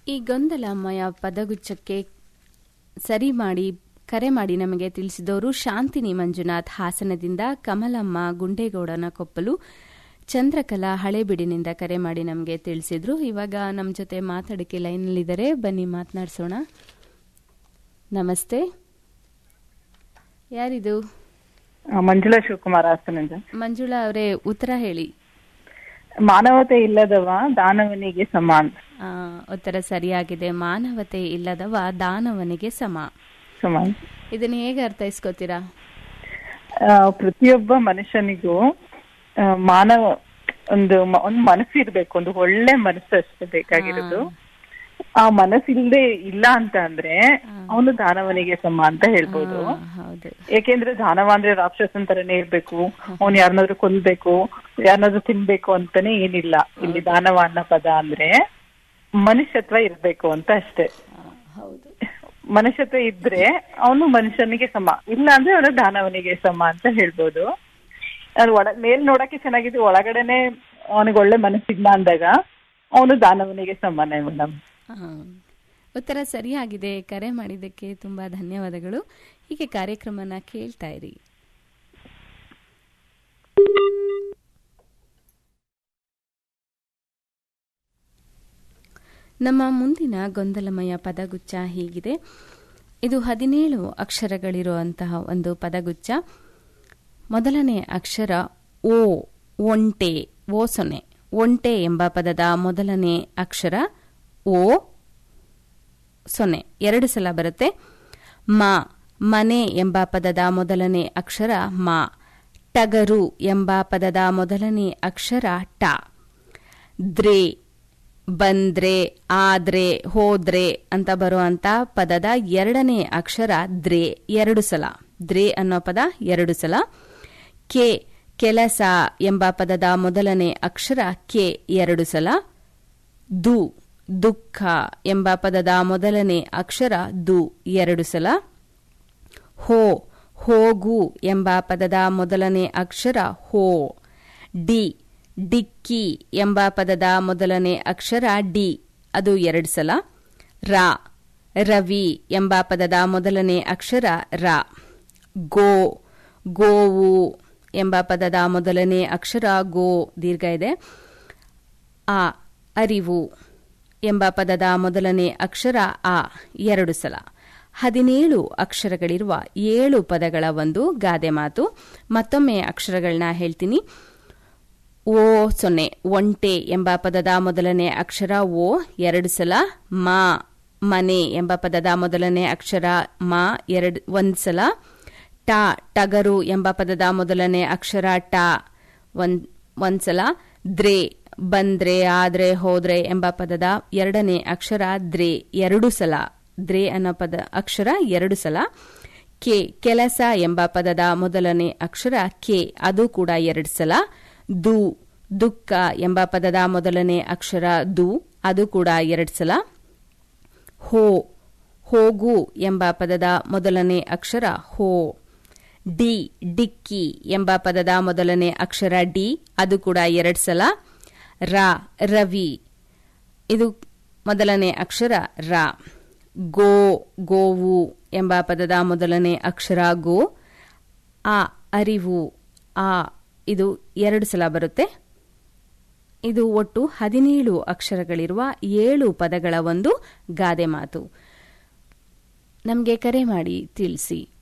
ಈ ಗೊಂದಲಮಯ ಪದಗುಚ್ಛಕ್ಕೆ ಸರಿ ಮಾಡಿ ಕರೆ ಮಾಡಿ ನಮಗೆ ತಿಳಿಸಿದವರು ಶಾಂತಿನಿ ಮಂಜುನಾಥ್ ಹಾಸನದಿಂದ ಕಮಲಮ್ಮ ಗುಂಡೇಗೌಡನ ಕೊಪ್ಪಲು ಚಂದ್ರಕಲಾ ಹಳೇಬಿಡಿನಿಂದ ಕರೆ ಮಾಡಿ ನಮಗೆ ತಿಳಿಸಿದ್ರು ಇವಾಗ ನಮ್ಮ ಜೊತೆ ಮಾತಾಡಕ್ಕೆ ಲೈನಲ್ಲಿದ್ದಾರೆ ಬನ್ನಿ ಮಾತನಾಡಿಸೋಣ ನಮಸ್ತೆ ಯಾರಿದು ಆ, ಮಂಜುಳಾ ಶಿವಕುಮಾರ್ ಹಾಸನದಿಂದ ಮಂಜುಳಾ ಅವರೇ ಉತ್ತರ ಹೇಳಿ ಮಾನವತೆ ಇಲ್ಲದವ ದಾನವನಿಗೆ ಸಮಾನ್ ಆ, ಉತ್ತರ ಸರಿಯಾಗಿದೆ ಮಾನವತೆ ಇಲ್ಲದವ ದಾನವನಿಗೆ ಸಮ ಸಮಾನ್ ಇದನ್ನ ಹೇಗೆ ಅರ್ಥೈಸ್ಕೋತೀರಾ ಆ, ಪ್ರತಿಯೊಬ್ಬ ಮನುಷ್ಯನಿಗೂ ಆ, ಮಾನವ ಒಂದು ಮ- ಒಂದು ಮನಸ್ಸು ಇರ್ಬೇಕು ಒಂದು ಒಳ್ಳೆ ಮನಸ್ಸು ಅಷ್ಟೇ ಬೇಕಾಗಿರೋದು ಆ ಮನಸ್ಸಿಲ್ದೆ ಇಲ್ಲ ಅಂತ ಅಂದ್ರೆ ಅವನು ದಾನವನಿಗೆ ಸಮ ಅಂತ ಹೇಳ್ಬೋದು ಆ, ಹೌದು ಏಕೆಂದ್ರೆ ದಾನವ ಅಂದ್ರೆ ರಾಕ್ಷಸನ್ ತರನೇ ಇರ್ಬೇಕು ಅವ್ನ್ ಯಾರನ್ನಾದ್ರೂ ಕೊಲ್ಬೇಕು ಯಾರನ್ನಾದ್ರೂ ತಿನ್ಬೇಕು ಅಂತಾನೆ ಏನಿಲ್ಲ ಇಲ್ಲಿ ದಾನವ ಅನ್ನೋ ಪದ ಅಂದ್ರೆ ಮನುಷ್ಯತ್ವ ಇರ್ಬೇಕು ಅಂತ ಅಷ್ಟೇ ಆ, ಹೌದು ಮನುಷ್ಯತ್ವ ಇದ್ರೆ ಅವನು ಮನುಷ್ಯನಿಗೆ ಸಮ ಇಲ್ಲ ಅಂದ್ರೆ ಅವನು ದಾನವನಿಗೆ ಸಮ ಅಂತ ಹೇಳ್ಬೋದು ಅದು ಒಳ ಮೇಲ್ ನೋಡಕ್ಕೆ ಚೆನ್ನಾಗಿದೆ ಒಳಗಡೆನೆ ಅವನಿಗೆ ಒಳ್ಳೆ ಮನಸ್ಸಿಲ್ಲ ಅಂದಾಗ ಅವನು ದಾನವನಿಗೆ ಸಮಾನ ಮೇಡಮ್ ಆ, ಉತ್ತರ ಸರಿಯಾಗಿದೆ ಕರೆ ಮಾಡಿದ್ದಕ್ಕೆ ತುಂಬಾ ಧನ್ಯವಾದಗಳು ಹೀಗೆ ಕಾರ್ಯಕ್ರಮನ ಕೇಳ್ತಾ ಇರಿ ನಮ್ಮ ಮುಂದಿನ ಗೊಂದಲಮಯ ಪದಗುಚ್ಛ ಹೀಗಿದೆ ಇದು ಹದಿನೇಳು ಅಕ್ಷರಗಳಿರುವಂತಹ ಒಂದು ಪದಗುಚ್ಛ ಮೊದಲನೇ ಅಕ್ಷರ ಓ ಒಂಟೆ ಓ ಸೊನ್ನೆ ಒಂಟೆ ಎಂಬ ಪದದ ಮೊದಲನೇ ಅಕ್ಷರ ಓ ಸೊನ್ನೆ ಎರಡು ಸಲ ಬರುತ್ತೆ ಮ ಮನೆ ಎಂಬ ಪದದ ಮೊದಲನೇ ಅಕ್ಷರ ಮ ಟಗರು ಎಂಬ ಪದದ ಮೊದಲನೇ ಅಕ್ಷರ ಟ ದ್ರೆ ಬಂದ್ರೆ ಆದ್ರೆ ಹೋದ್ರೆ ಅಂತ ಬರುವಂತ ಪದದ ಎರಡನೇ ಅಕ್ಷರ ದ್ರೆ ಎರಡು ಸಲ ದ್ರೆ ಅನ್ನೋ ಪದ ಎರಡು ಸಲ ಕೆ ಕೆಲಸ ಎಂಬ ಪದದ ಮೊದಲನೇ ಅಕ್ಷರ ಕೆ ಎರಡು ಸಲ ದು ದುಃಖ ಎಂಬ ಪದದ ಮೊದಲನೇ ಅಕ್ಷರ ದು ಎರಡು ಸಲ ಹೋ ಹೋಗು ಎಂಬ ಪದದ ಮೊದಲನೇ ಅಕ್ಷರ ಹೋ ಡಿ ಡಿಕ್ಕಿ ಎಂಬ ಪದದ ಮೊದಲನೇ ಅಕ್ಷರ ಡಿ ಅದು ಎರಡು ಸಲ ರಾ ರವಿ ಎಂಬ ಪದದ ಮೊದಲನೇ ಅಕ್ಷರ ರ ಗೋ ಗೋವು ಎಂಬ ಪದದ ಮೊದಲನೇ ಅಕ್ಷರ ಗೋ ದೀರ್ಘ ಇದೆ ಆ ಅರಿವು ಎಂಬ ಪದದ ಮೊದಲನೇ ಅಕ್ಷರ ಆ ಎರಡು ಸಲ ಹದಿನೇಳು ಅಕ್ಷರಗಳಿರುವ ಏಳು ಪದಗಳ ಒಂದು ಗಾದೆ ಮಾತು ಮತ್ತೊಮ್ಮೆ ಅಕ್ಷರಗಳನ್ನ ಹೇಳ್ತೀನಿ ಓ ಸೊನ್ನೆ ಒಂಟೆ ಎಂಬ ಪದದ ಮೊದಲನೇ ಅಕ್ಷರ ಓ ಎರಡು ಸಲ ಮಾ ಮನೆ ಎಂಬ ಪದದ ಮೊದಲನೇ ಅಕ್ಷರ ಮಾ ಎರಡು ಒಂದು ಸಲ ಟ ಟಗರು ಎಂಬ ಪದದ ಮೊದಲನೇ ಅಕ್ಷರ ಟ ಒಂದ್ ಒಂದ್ಸಲ ದ್ರೆ ಬಂದ್ರೆ ಆದ್ರೆ ಹೋದ್ರೆ ಎಂಬ ಪದದ ಎರಡನೇ ಅಕ್ಷರ ದ್ರೆ ಎರಡು ಸಲ ದ್ರೆ ಅನ್ನೋ ಪದ ಅಕ್ಷರ ಎರಡು ಸಲ ಕೆ ಕೆಲಸ ಎಂಬ ಪದದ ಮೊದಲನೇ ಅಕ್ಷರ ಕೆ ಅದು ಕೂಡ ಎರಡು ಸಲ ದು ದುಃಖ ಎಂಬ ಪದದ ಮೊದಲನೇ ಅಕ್ಷರ ದು ಅದು ಕೂಡ ಎರಡು ಸಲ ಹೋ ಹೋಗು ಎಂಬ ಪದದ ಮೊದಲನೇ ಅಕ್ಷರ ಹೋ ಡಿ ಡಿಕ್ಕಿ ಎಂಬ ಪದದ ಮೊದಲನೇ ಅಕ್ಷರ ಡಿ ಅದು ಕೂಡ ಎರಡು ಸಲ ರಾ ರವಿ ಇದು ಮೊದಲನೇ ಅಕ್ಷರ ರಾ ಗೋ ಗೋವು ಎಂಬ ಪದದ ಮೊದಲನೇ ಅಕ್ಷರ ಗೋ ಆ ಅರಿವು ಆ ಇದು ಎರಡು ಸಲ ಬರುತ್ತೆ ಇದು ಒಟ್ಟು ಹದಿನೇಳು ಅಕ್ಷರಗಳಿರುವ ಏಳು ಪದಗಳ ಒಂದು ಗಾದೆ ಮಾತು ನಮಗೆ ಕರೆ ಮಾಡಿ ತಿಳಿಸಿ